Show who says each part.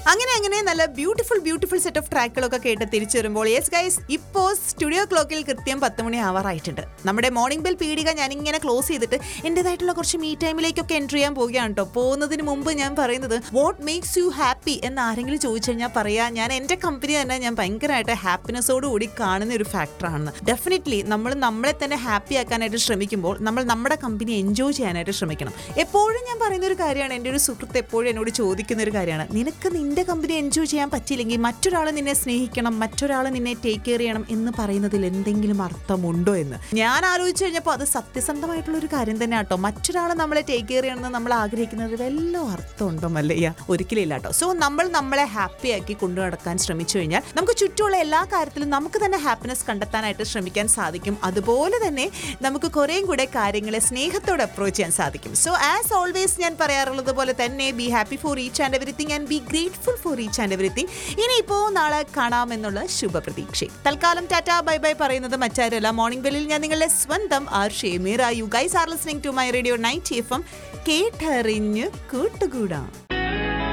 Speaker 1: അങ്ങനെ അങ്ങനെ നല്ല ബ്യൂട്ടിഫുൾ ബ്യൂട്ടിഫുൾ സെറ്റ് ഓഫ് ട്രാക്കുകളൊക്കെ കേട്ട് തിരിച്ചു വരുമ്പോൾ യെസ് ഗൈസ് ഇപ്പോൾ സ്റ്റുഡിയോ ക്ലോക്കിൽ കൃത്യം പത്ത് മണി ആവാറായിട്ടുണ്ട് നമ്മുടെ മോർണിംഗ് ബെൽ പീടിക ഞാൻ ഇങ്ങനെ ക്ലോസ് ചെയ്തിട്ട് എൻ്റെതായിട്ടുള്ള കുറച്ച് മീ ടൈമിലേക്കൊക്കെ എൻട്രി ചെയ്യാൻ പോവുകയാണ് കേട്ടോ പോകുന്നതിന് മുമ്പ് ഞാൻ പറയുന്നത് വാട്ട് മേക്സ് യു ഹാപ്പി എന്ന് ആരെങ്കിലും ചോദിച്ചു കഴിഞ്ഞാൽ പറയാ ഞാൻ എൻ്റെ കമ്പനി തന്നെ ഞാൻ ഭയങ്കരമായിട്ട് ഹാപ്പിനെസ്സോട് കൂടി കാണുന്ന ഒരു ഫാക്ടറാണ് ഡെഫിനറ്റ്ലി നമ്മൾ നമ്മളെ തന്നെ ഹാപ്പി ആക്കാനായിട്ട് ശ്രമിക്കുമ്പോൾ നമ്മൾ നമ്മുടെ കമ്പനി എൻജോയ് ചെയ്യാനായിട്ട് ശ്രമിക്കണം എപ്പോഴും ഞാൻ പറയുന്ന ഒരു കാര്യമാണ് എൻ്റെ ഒരു സുഹൃത്ത് എപ്പോഴും എന്നോട് ചോദിക്കുന്ന ഒരു കാര്യമാണ് നിനക്ക് നിന്റെ കമ്പനി എൻജോയ് ചെയ്യാൻ പറ്റിയില്ലെങ്കിൽ മറ്റൊരാൾ നിന്നെ സ്നേഹിക്കണം മറ്റൊരാൾ നിന്നെ ടേക്ക് കെയർ ചെയ്യണം എന്ന് പറയുന്നതിൽ എന്തെങ്കിലും അർത്ഥമുണ്ടോ എന്ന് ഞാൻ ആലോചിച്ച് കഴിഞ്ഞപ്പോൾ അത് സത്യസന്ധമായിട്ടുള്ള ഒരു കാര്യം തന്നെ കേട്ടോ മറ്റൊരാൾ നമ്മളെ ടേക്ക് കെയർ ചെയ്യണമെന്ന് നമ്മൾ ആഗ്രഹിക്കുന്നത് വല്ല അർത്ഥമുണ്ടോ മല്ലയ്യ ഒരിക്കലും ഇല്ല കേട്ടോ സോ നമ്മൾ നമ്മളെ ഹാപ്പി ആക്കി കൊണ്ടു നടക്കാൻ ശ്രമിച്ചു കഴിഞ്ഞാൽ നമുക്ക് ചുറ്റുമുള്ള എല്ലാ കാര്യത്തിലും നമുക്ക് തന്നെ ഹാപ്പിനെസ് കണ്ടെത്താനായിട്ട് ശ്രമിക്കാൻ സാധിക്കും അതുപോലെ തന്നെ നമുക്ക് കുറേയും കൂടെ കാര്യങ്ങളെ സ്നേഹത്തോടെ അപ്രോച്ച് ചെയ്യാൻ സാധിക്കും സോ ആസ് ഓൾവേസ് ഞാൻ പറയാറുള്ളത് പോലെ തന്നെ be happy for each and everything and be grateful for each and everything ഇനിയിപ്പോൾ നാളെ കാണാമെന്നുള്ള ശുഭപ്രതീക്ഷ തൽക്കാലം ടാറ്റ ബൈ ബൈ പറയുന്നത് മറ്റാരല്ല മോർണിംഗ് ബെല്ലിൽ ഞാൻ നിങ്ങളുടെ സ്വന്തം R Shemeera you guys are listening to my radio night F M കേട്ടറിഞ്ഞ് കൂട്ടുകൂടാം